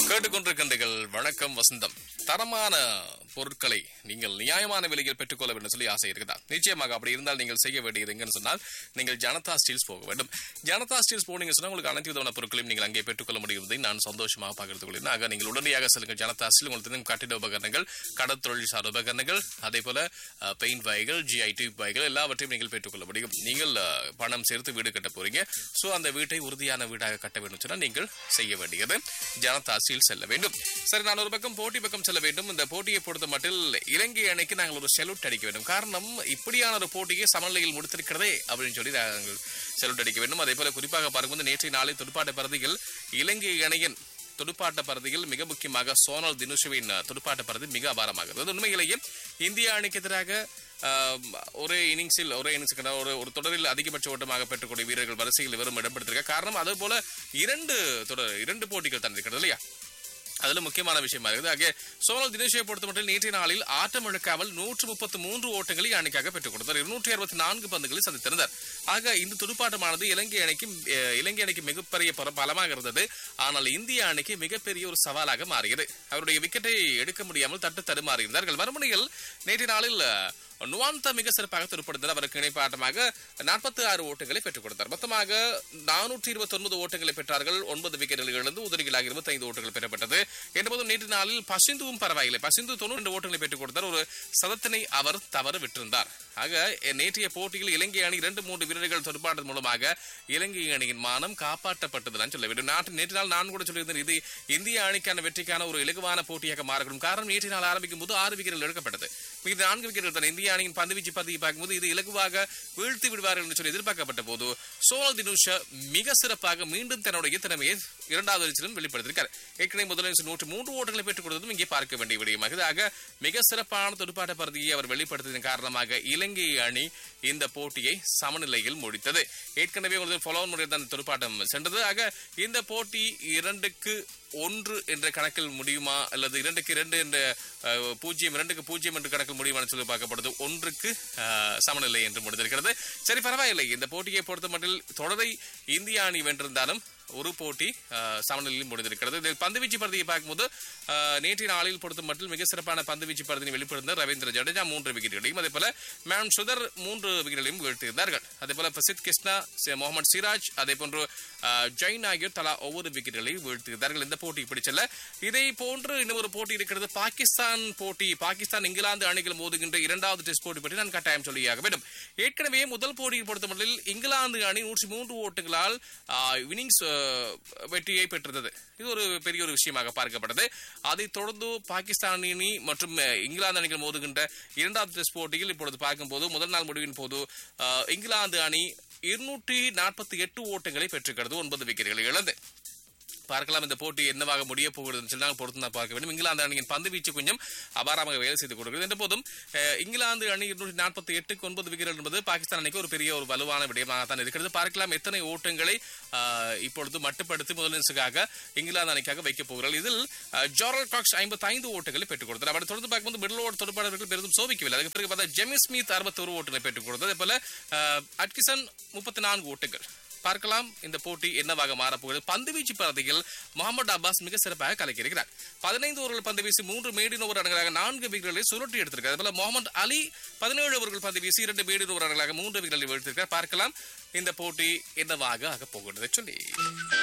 கேட்டுக்கொண்டிருக்கின்றீர்கள் வணக்கம் வசந்தம் தரமான பொருட்களை நீங்கள் நியாயமான விலையில் பெற்றுக்கொள்ள வேண்டும் சொல்லி ஆசை இருக்குதா நிச்சயமாக அப்படி இருந்தால் நீங்கள் செய்ய வேண்டியது எங்கன்னு சொன்னால் நீங்கள் ஜனதா ஸ்டீல்ஸ் போக வேண்டும் ஜனதா ஸ்டீல்ஸ் போனீங்க சொன்னால் உங்களுக்கு அனைத்து விதமான பொருட்களையும் நீங்கள் அங்கே பெற்றுக்கொள்ள முடியும் என்பதை நான் சந்தோஷமாக பகிர்ந்து கொள்கிறேன் ஆக நீங்கள் உடனடியாக செல்லுங்கள் ஜனதா ஸ்டீல் உங்களுக்கு தெரியும் கட்டிட உபகரணங்கள் கடற்தொழில் சார் உபகரணங்கள் அதே போல பெயிண்ட் வகைகள் ஜிஐ டியூப் வகைகள் எல்லாவற்றையும் நீங்கள் பெற்றுக்கொள்ள முடியும் நீங்கள் அஹ், பணம் சேர்த்து வீடு கட்ட போறீங்க சோ அந்த வீட்டை உறுதியான வீடாக கட்ட வேண்டும் சொன்னால் நீங்கள் செய்ய வேண்டியது ஜனதா ஸ்டீல் செல்ல வேண்டும் சரி நான் ஒரு பக்கம் போட்டி பக்கம் செல்ல வேண்டும் இந்த போட்டியை பொறுத்த மட்டில் இலங்கை அணிக்கு நாங்கள் ஒரு செலூட் அடிக்க வேண்டும் காரணம் இப்படியான ஒரு போட்டியை சமநிலையில் முடித்திருக்கிறதே அப்படின்னு சொல்லி நாங்கள் செலூட் அடிக்க வேண்டும் அதே போல குறிப்பாக பார்க்கும்போது நேற்றைய நாளில் துடுப்பாட்ட பரதிகள் இலங்கை அணியின் துடுப்பாட்ட பரதியில் மிக முக்கியமாக சோனல் தினுஷுவின் அஹ், துடுப்பாட்ட பரதி மிக அபாரமாகிறது அது உண்மையிலேயே இந்திய அணிக்கு எதிராக ஆஹ், ஒரே இன்னிங்ஸில் ஒரே இன்னிங்ஸ் ஒரு ஒரு தொடரில் அதிகபட்ச ஓட்டமாக பெற்றுக்கூடிய வீரர்கள் வரிசையில் இவரும் இடம்பெற்றிருக்க காரணம் அதே போல இரண்டு தொடர் இரண்டு போட்டிகள் தான் இருக்கிறது இல்லையா அதுல முக்கியமான விஷயமா இருக்குது ஆகிய சோனல் தினேஷை பொறுத்த மட்டும் நேற்றைய நாளில் ஆட்டம் இழக்காமல் நூற்று முப்பத்து மூன்று ஓட்டங்களை அணிக்காக பெற்றுக் கொடுத்தார் இருநூற்றி அறுபத்தி நான்கு பந்துகளை சந்தித்திருந்தார் ஆக இந்த துடுப்பாட்டமானது இலங்கை அணிக்கு அஹ், இலங்கை அணிக்கு மிகப்பெரிய பர- பலமாக இருந்தது ஆனால் இந்திய அணிக்கு மிகப்பெரிய ஒரு சவாலாக மாறியது அவருடைய விக்கெட்டை எடுக்க முடியாமல் தட்டு தடுமாறியிருந்தார்கள் மறுமுனையில் நேற்றைய நாளில் அஹ், நுவாந்தா மிக சிறப்பாக துடுப்படுத்தார் அவருக்கு இணைப்பாட்டமாக நாற்பத்தி ஆறு ஓட்டங்களை பெற்றுக் கொடுத்தார் மொத்தமாக நானூற்றி இருபத்தி ஒன்பது ஓட்டங்களை பெற்றார்கள் ஒன்பது விக்கெட்டுகள் இழந்து உதவிகளாக இருபத்தி ஐந்து ஓட்டங்கள் பெறப்பட்டது என்பதும் நேற்று நாளில் பசிந்துவும் பரவாயில்லை பசிந்து தொண்ணூறு ரெண்டு ஓட்டங்களை பெற்றுக் கொடுத்தார் ஒரு சதத்தினை அவர் தவறு விட்டிருந்தார் ஆக நேற்றைய போட்டியில் இலங்கை அணி இரண்டு மூன்று வீரர்கள் துடுப்பாட்டது மூலமாக இலங்கை அணியின் மானம் காப்பாற்றப்பட்டது நான் சொல்ல வேண்டும் நாட்டு நேற்று நாள் நான் கூட சொல்லியிருந்தேன் இது இந்திய அணிக்கான வெற்றிக்கான ஒரு இலகுவான போட்டியாக மாறக்கூடும் காரணம் நேற்று நாள் ஆரம்பிக்கும் போது ஆறு விக்கெட்டுகள் எடுக்கப்பட்டது மீது நான்கு விக்கெட்டுகள் தான் இந்திய அணியின் பந்துவீச்சு பதவியை பார்க்கும்போது இது இலகுவாக வீழ்த்தி விடுவார்கள் என்று சொல்லி எதிர்பார்க்கப்பட்ட போது சோனல் தினுஷா மிக சிறப்பாக மீண்டும் தன்னுடைய திறமையை இரண்டாவது வரிசையிலும் வெளிப்படுத்தியிருக்கார் ஏற்கனவே முதலில் நூற்று மூன்று ஓட்டங்களை பெற்றுக் கொடுத்ததும் இங்கே பார்க்க வேண்டிய விடயமாக ஆக மிக சிறப்பான துடுப்பாட்ட பரதியை அவர் வெளிப்படுத்தியதன் காரணமாக இலங்கை அணி இந்த போட்டியை சமநிலையில் முடித்தது ஏற்கனவே உங்களுக்கு ஃபாலோ முறையில் தான் இந்த துடுப்பாட்டம் சென்றது ஆக இந்த போட்டி இரண்டுக்கு ஒன்று என்ற கணக்கில் முடியுமா அல்லது இரண்டுக்கு இரண்டு என்ற அஹ், பூஜ்ஜியம் இரண்டுக்கு பூஜ்ஜியம் என்ற கணக்கில் முடியுமான்னு சொல்லி பார்க்கப்படுது ஒன்றுக்கு அஹ், சமநிலை என்று முடிந்திருக்கிறது சரி பரவாயில்லை இந்த போட்டியை பொறுத்த மட்டில் தொடரை இந்திய அணி வென்றிருந்தாலும் ஒரு போட்டி அஹ், சமநிலையில் முடிந்திருக்கிறது இதில் பந்துவீச்சு பரதியை பார்க்கும்போது அஹ், நேற்றைய நாளில் பொறுத்த மட்டில் மிக சிறப்பான பந்துவீச்சு பரதியை வெளிப்படுத்த ரவீந்திர ஜடேஜா மூன்று விக்கெட்டுகளையும் அதே போல மேம் சுதர் மூன்று விக்கெட்டுகளையும் வீழ்த்தியிருந்தார்கள் அதே போல பிரசித் கிருஷ்ணா சி- முகமது சிராஜ் அதே போன்று அஹ், ஜெயின் ஆகியோர் தலா ஒவ்வொரு விக்கெட்டுகளையும் வீழ்த்தியிருந்தார்கள் இந்த போட்டி இப்படி செல்ல இதை போன்று இன்னும் ஒரு போட்டி இருக்கிறது பாகிஸ்தான் போட்டி பாகிஸ்தான் இங்கிலாந்து அணிகள் மோதுகின்ற இரண்டாவது டெஸ்ட் போட்டி பற்றி நான் கட்டாயம் சொல்லியாக வேண்டும் ஏற்கனவே முதல் போட்டியை பொறுத்தமட்டில் இங்கிலாந்து அணி நூற்றி மூன்று ஓட்டுகளால் இன்னிங்ஸ் வெற்றியை பெற்றிருந்தது இது ஒரு பெரிய ஒரு விஷயமாக பார்க்கப்பட்டது அதைத் தொடர்ந்து பாகிஸ்தான் அணி மற்றும் அஹ், இங்கிலாந்து அணிகள் மோதுகின்ற இரண்டாவது டெஸ்ட் போட்டியில் இப்பொழுது பார்க்கும்போது முதல் நாள் முடிவின் போது அஹ், இங்கிலாந்து அணி இருநூற்றி நாற்பத்தி எட்டு ஓட்டங்களை பெற்றுக்கிறது ஒன்பது விக்கெட்டுகளை இழந்து பார்க்கலாம் இந்த போட்டி என்னவாக முடிய போகிறதுன்னு சொல்லி நாங்கள் பொறுத்து தான் பார்க்க வேண்டும் இங்கிலாந்து அணியின் பந்து வீச்சு கொஞ்சம் அபாரமாக வேலை செய்து கொடுக்கிறது என்ற போதும் அஹ், இங்கிலாந்து அணி இருநூற்றி நாற்பத்தி எட்டுக்கு ஒன்பது விக்கெட் என்பது பாகிஸ்தான் அணிக்கு ஒரு பெரிய ஒரு வலுவான விடயமாக தான் இருக்கிறது பார்க்கலாம் எத்தனை ஓட்டங்களை அஹ், இப்பொழுது மட்டுப்படுத்தி முதலின்ஸுக்காக இங்கிலாந்து அணிக்காக வைக்கப் போகிறார்கள் இதில் ஜோரல் காக்ஸ் ஐம்பத்தி ஐந்து ஓட்டங்களை பெற்றுக் கொடுத்தார் அவர் தொடர்ந்து பார்க்கும்போது மிடில் ஓவர் தொடர்பாளர்கள் பெரிதும் சோபிக்கவில்லை அதுக்கு பிறகு பார்த்தா ஜெமி ஸ்மித் அறுபத்தொரு ஓட்டங்களை பெற்றுக் கொடுத்தது அதே போல அஹ், அட்கிசன் முப்பத்தி நான்கு ஓட்டுகள் பார்க்கலாம் இந்த போட்டி என்னவாக மாறப்போகிறது பந்துவீச்சு பரதியில் முகமது அப்பாஸ் மிக சிறப்பாக கலக்கியிருக்கிறார் பதினைந்து ஓவர்கள் பந்து வீசி மூன்று மேடின் ஓவர் அடங்களாக நான்கு விக்கெட்டுகளை சுருட்டி எடுத்திருக்கார் அதுபோல முகமது அலி பதினேழு ஓவர்கள் பந்து வீசி இரண்டு மேடின் ஓவர் அடங்களாக மூன்று விக்கெட்டுகளை வீழ்த்திருக்கார் பார்க்கலாம் இந்த போட்டி என்னவாக ஆக போகிறது சொல்லி